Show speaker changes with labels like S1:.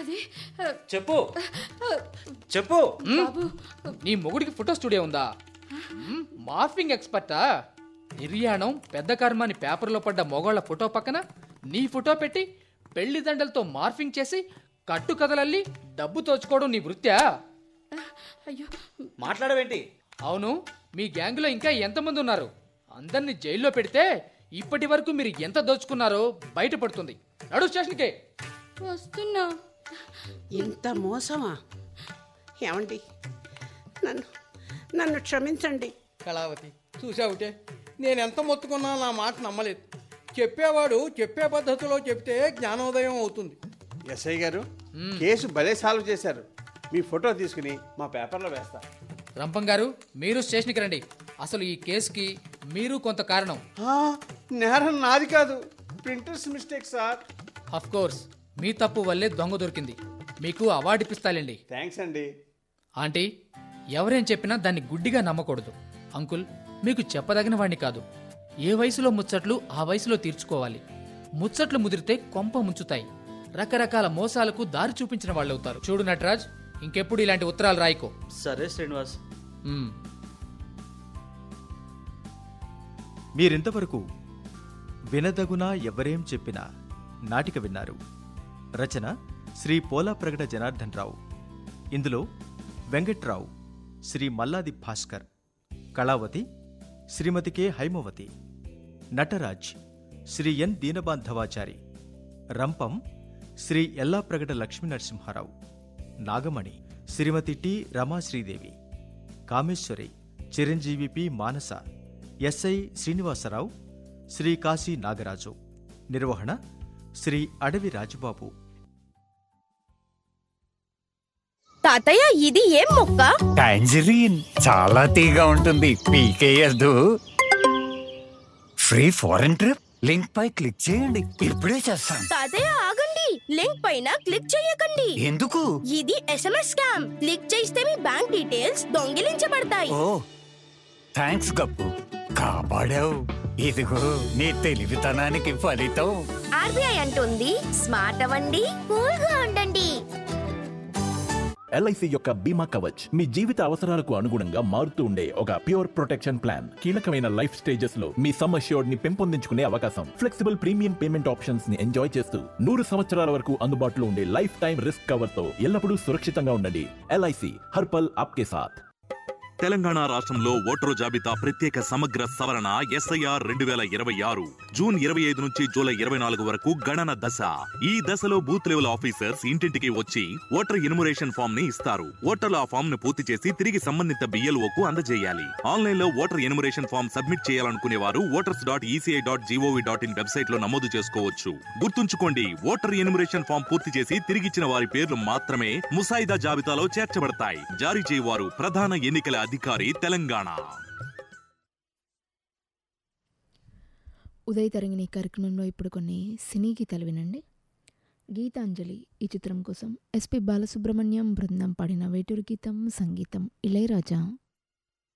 S1: అది ఆ,
S2: చెప్పు
S1: ఆ,
S2: చెప్పు
S1: బాబు
S3: నీ మొగుడికి ఫోటో స్టూడియో ఉందా మ్మ్, మార్ఫింగ్ ఎక్స్పర్టా నిర్యాణం పెద్ద కర్మ అని పేపర్లో పడ్డ మొగోళ్ళ ఫోటో పక్కన నీ ఫోటో పెట్టి పెళ్లి దండలతో మార్ఫింగ్ చేసి కట్టు కథలల్లి డబ్బు తోచుకోవడం నీ వృత్యా
S1: అయ్యో
S2: మాట్లాడవేంటి
S3: అవును మీ గ్యాంగ్లో ఇంకా ఎంతమంది ఉన్నారు అందరినీ జైల్లో పెడితే ఇప్పటి వరకు మీరు ఎంత దోచుకున్నారో బయటపడుతుంది నడు స్టేషన్కే
S1: వస్తున్నా
S4: ఇంత మోసమా ఏమండి నన్ను నన్ను క్షమించండి
S5: కళావతి చూసావుటే నేనెంత మొత్తుకున్నా నా మాట నమ్మలేదు చెప్పేవాడు చెప్పే పద్ధతిలో చెప్తే జ్ఞానోదయం అవుతుంది
S6: ఎస్ఐ గారు కేసు భలే సాల్వ్ చేశారు మీ ఫోటో తీసుకుని మా పేపర్లో వేస్తా
S3: రంపం గారు మీరు స్టేషన్కి రండి అసలు ఈ కేసుకి మీరు కొంత కారణం
S6: ఆ, నేరం నాది కాదు printers mistake sir
S3: of course మీ తప్పు వల్లే దొంగ దొరికింది మీకు అవార్డు ఇప్పిస్తాలేండి
S6: థ్యాంక్స్ అండి
S3: ఆంటీ ఎవరేం చెప్పినా దాన్ని గుడ్డిగా నమ్మకూడదు అంకుల్ మీకు చెప్పదగిన వాణ్ణి కాదు ఏ వయసులో ముచ్చట్లు ఆ వయసులో తీర్చుకోవాలి ముచ్చట్లు ముదిరితే కొంప ముంచుతాయి రకరకాల మోసాలకు దారి చూపించిన వాళ్ళు అవుతారు చూడు నటరాజ్ ఇంకెప్పుడు ఇలాంటి ఉత్తరాలు రాయికో
S2: సరే శ్రీనివాస్
S3: మ్మ్.
S7: మీరింతవరకు వినదగునా ఎవరేం చెప్పినా నాటిక విన్నారు రచన శ్రీ పోలాప్రగడ జనార్దన్ రావు ఇందులో వెంకట్రావు శ్రీ మల్లాది భాస్కర్ కళావతి శ్రీమతి కె హైమవతి నటరాజ్ శ్రీ ఎన్ దీనబాంధవాచారి రంపం Shri Yellapragada Lakshmi Narasimharao Nagamani Shrimati T Ramasridevi Kameswari Chiranjeevi P Manasa SI Srinivasarao Shri Kasi Nagaraju నిర్వహణ శ్రీ అడవి రాజుబాబు
S8: తాతయ్య ఇది ఏం మొక్క
S9: టాంజరీన్ చాలా తీగా ఉంటుంది పీకేయద్దు ఫ్రీ ఫారెన్ ట్రిప్ లింక్ పై క్లిక్ చేయండి ఇప్పుడే చేస్తాను
S8: తాతయ్య ఆగండి లింక్ పైన క్లిక్ చేయకండి
S9: ఎందుకు
S8: ఇది ఎస్ఎంఎస్ స్కామ్ క్లిక్ చేస్తే మీ బ్యాంక్ డీటెయిల్స్ దొంగిలించబడతాయి
S9: ఓ థ్యాంక్స్ గప్పు కాపాడావు ఇదిగో నీ తెలివితనానికి ఫలితం
S8: ఆర్బీఐ అంటుంది స్మార్ట్ అవ్వండి కూల్ గా ఉండండి
S10: ఎల్ఐసి యొక్క బీమా కవచ్ మీ జీవిత అవసరాలకు అనుగుణంగా మారుతూ ఉండే ఒక ప్యూర్ ప్రొటెక్షన్ ప్లాన్ కీలకమైన లైఫ్ స్టేజెస్ లో మీ సమ్ అష్యూర్డ్ ని పెంపొందించుకునే అవకాశం ఫ్లెక్సిబుల్ ప్రీమియం పేమెంట్ ఆప్షన్స్ ని ఎంజాయ్ చేస్తూ నూరు సంవత్సరాల వరకు అందుబాటులో ఉండే లైఫ్ టైం రిస్క్ కవర్ తో ఎల్లప్పుడూ సురక్షితంగా ఉండండి ఎల్ఐసి హర్పల్ ఆప్కే సాథ్
S11: తెలంగాణ రాష్ట్రంలో ఓటరు జాబితా ప్రత్యేక సమగ్ర సవరణ ఎస్ఐఆర్ రెండు వేల ఇరవై ఆరు జూన్ ఇరవై ఐదు నుంచి జూలై ఇరవై నాలుగు వరకు గణన దశ ఈ దశలో బూత్ లెవెల్ ఆఫీసర్స్ ఇంటింటికి వచ్చి ఓటర్ ఇనుమరేషన్ ఫామ్ ని ఇస్తారు ఓటర్లు ఆ ఫామ్ ను పూర్తి చేసి తిరిగి సంబంధిత బిఎల్ఓ కు అందజేయాలి ఆన్లైన్ లో ఓటర్ ఎనుమరేషన్ ఫామ్ సబ్మిట్ చేయాలనుకునే వారు voters dot ECI dot GOV dot in website లో నమోదు చేసుకోవచ్చు గుర్తుంచుకోండి ఓటర్ ఎనుమరేషన్ ఫామ్ పూర్తి చేసి తిరిగిచ్చిన వారి పేర్లు మాత్రమే ముసాయిదా జాబితాలో చేర్చబడతాయి జారీ చేయవారు ప్రధాన ఎన్నికల అధికారి తెలంగాణ
S12: ఉదయ్ తరంగిణి కార్యక్రమంలో ఇప్పుడు కొన్ని సినీ గీతాలు వినండి గీతాంజలి ఈ చిత్రం కోసం ఎస్పి బాలసుబ్రహ్మణ్యం బృందం పాడిన వేటూరు గీతం సంగీతం ఇళయరాజా